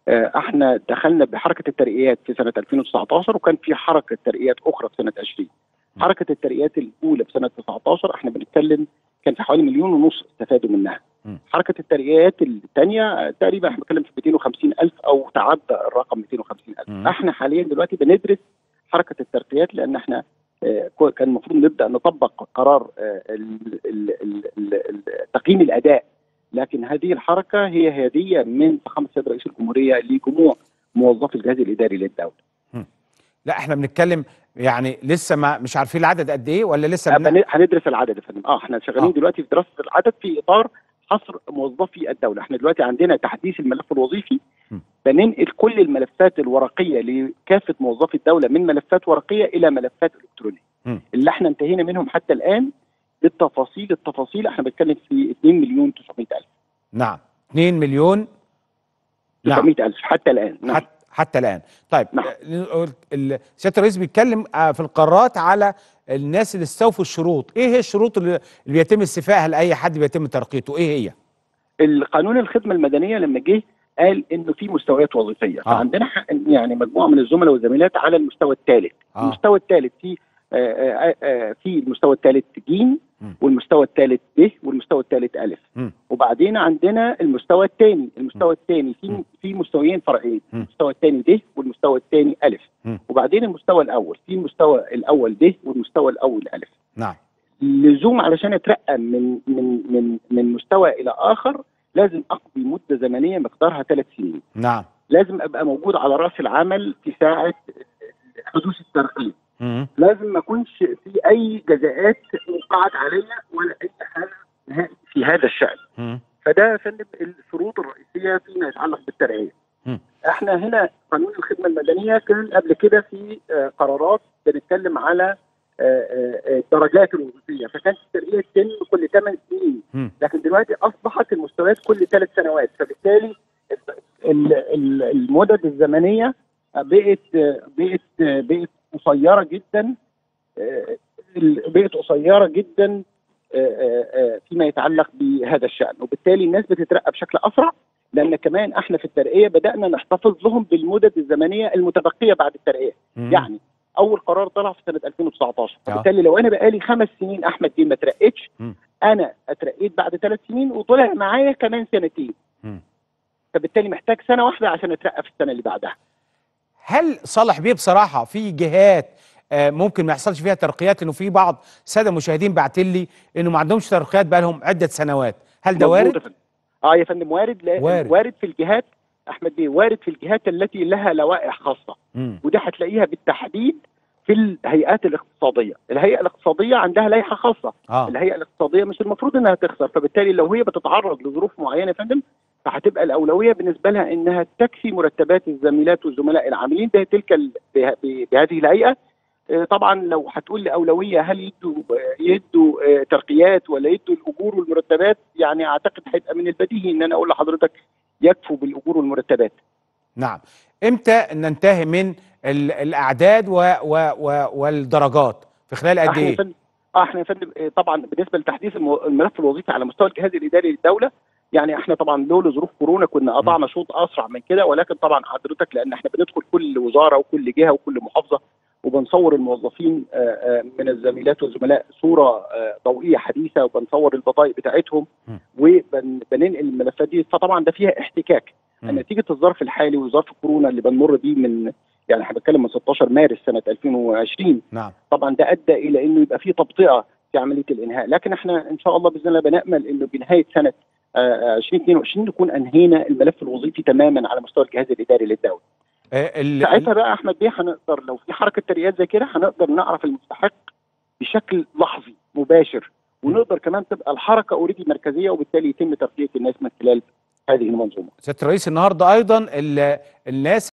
آه، احنا دخلنا بحركه الترقيات في سنه 2019 وكان في حركه ترقيات اخرى في سنه 20 حركه الترقيات الاولى في سنه 19 احنا بنتكلم كان في حوالي مليون ونص استفادوا منها م. حركه الترقيات الثانيه تقريبا احنا بنتكلم في 250 الف او تعدى الرقم 250 الف م. احنا حاليا دلوقتي بندرس حركه الترقيات لان احنا آه، كو- كان المفروض نبدا نطبق قرار آه، ال- ال- ال- ال- ال- تقييم الاداء لكن هذه الحركه هي هديه من فخامه السيد رئيس الجمهوريه لجموع موظفي الجهاز الاداري للدوله لا احنا بنتكلم يعني لسه ما مش عارفين العدد قد ايه ولا لسه بن... هن- هندرس العدد يا فندم اه احنا شغالين آه. آه. دلوقتي في دراسه العدد في اطار حصر موظفي الدوله احنا دلوقتي عندنا تحديث الملف الوظيفي م. بننقل كل الملفات الورقيه لكافه موظفي الدوله من ملفات ورقيه الى ملفات الكترونيه م. اللي احنا انتهينا منهم حتى الان بالتفاصيل التفاصيل احنا بنتكلم في 2 مليون 900 الف نعم 2 مليون نعم 900 الف حتى الان نعم. حتى حتى الان طيب نعم. آه، ال- سياده الرئيس بيتكلم آه، في القرارات على الناس اللي استوفوا الشروط ايه هي الشروط اللي اللي بيتم استيفائها لاي حد بيتم ترقيته ايه هي القانون الخدمه المدنيه لما جه قال انه في مستويات وظيفيه آه. فعندنا ح- يعني مجموعه من الزملاء والزميلات على المستوى الثالث آه. المستوى الثالث في آه، آه، آه، في المستوى الثالث جيم مم. والمستوى الثالث ب والمستوى الثالث الف مم. وبعدين عندنا المستوى الثاني المستوى الثاني في مم. في مستويين فرعيين مم. المستوى الثاني ب والمستوى الثاني الف مم. وبعدين المستوى الاول في المستوى الاول ب والمستوى الاول الف نعم لزوم علشان اترقى من من من من مستوى الى اخر لازم اقضي مده زمنيه مقدارها ثلاث سنين نعم لازم ابقى موجود على راس العمل في ساعه حدوث الترقيه مم. لازم ما اكونش في اي جزاءات وقعت عليا ولا اي حاجه نهائي في هذا الشان مم. فده يا فندم الشروط الرئيسيه فيما يتعلق بالترقيه مم. احنا هنا قانون الخدمه المدنيه كان قبل كده في آه، قرارات بنتكلم على آه، آه، آه، الدرجات الوظيفيه فكانت الترقيه تتم كل 8 سنين مم. لكن دلوقتي اصبحت المستويات كل ثلاث سنوات فبالتالي ال- ال- المدد الزمنيه بقت بقت بقت قصيره جدا آه، ال- بقت قصيره جدا آه، آه، آه، فيما يتعلق بهذا الشان وبالتالي الناس بتترقى بشكل اسرع لان كمان احنا في الترقيه بدانا نحتفظ لهم بالمدد الزمنيه المتبقيه بعد الترقيه مم. يعني اول قرار طلع في سنه 2019 آه. فبالتالي لو انا بقالي خمس سنين احمد دي ما اترقيتش مم. انا اترقيت بعد ثلاث سنين وطلع معايا كمان سنتين مم. فبالتالي محتاج سنه واحده عشان اترقى في السنه اللي بعدها هل صالح بيه بصراحه في جهات آه، ممكن ما يحصلش فيها ترقيات لانه في بعض الساده المشاهدين بعتين لي انه ما عندهمش ترقيات بقى لهم عده سنوات هل ده مظبوط وارد يا فندم. اه يا فندم وارد لا وارد. وارد. وارد في الجهات احمد بيه وارد في الجهات التي لها لوائح خاصه مم. ودي هتلاقيها بالتحديد في الهيئات الاقتصاديه الهيئه الاقتصاديه عندها لائحه خاصه اه الهيئه الاقتصاديه مش المفروض انها تخسر فبالتالي لو هي بتتعرض لظروف معينه يا فندم فهتبقى الاولويه بالنسبه لها انها تكفي مرتبات الزميلات والزملاء العاملين بتلك ال- به- ب- بهذه الهيئه آه، طبعا لو هتقول لي اولويه هل يدوا يدوا آه، ترقيات ولا يدوا الاجور والمرتبات يعني اعتقد هيبقى من البديهي ان انا اقول لحضرتك يكفوا بالاجور والمرتبات نعم امتى ننتهي من ال- الاعداد و و و والدرجات في خلال قد احنا يا ايه فندم اه احنا يا فندم آه، طبعا بالنسبه لتحديث الم- الملف الوظيفي على مستوى الجهاز الاداري للدوله يعني احنا طبعا لولا ظروف كورونا كنا قطعنا شوط اسرع من كده ولكن طبعا حضرتك لان احنا بندخل كل وزاره وكل جهه وكل محافظه وبنصور الموظفين آه، آه، من الزميلات والزملاء صوره آه، ضوئيه حديثه وبنصور البضائع بتاعتهم م. وبننقل الملفات دي فطبعا ده فيها احتكاك مم. نتيجه الظرف الحالي وظرف كورونا اللي بنمر بيه من يعني احنا بنتكلم من 16 مارس سنه 2020 نعم طبعا ده ادى الى انه يبقى في تبطئه في عمليه الانهاء لكن احنا ان شاء الله باذن الله بنامل انه بنهايه سنه آه، 2022 نكون انهينا الملف الوظيفي تماما على مستوى الجهاز الاداري للدوله آه، ال- ساعتها بقى احمد بيه هنقدر لو في حركه ترقيات زي كده هنقدر نعرف المستحق بشكل لحظي مباشر ونقدر كمان تبقى الحركه اوريدي مركزيه وبالتالي يتم ترقيه الناس من خلال هذه المنظومه سياده الرئيس النهارده ايضا ال- الناس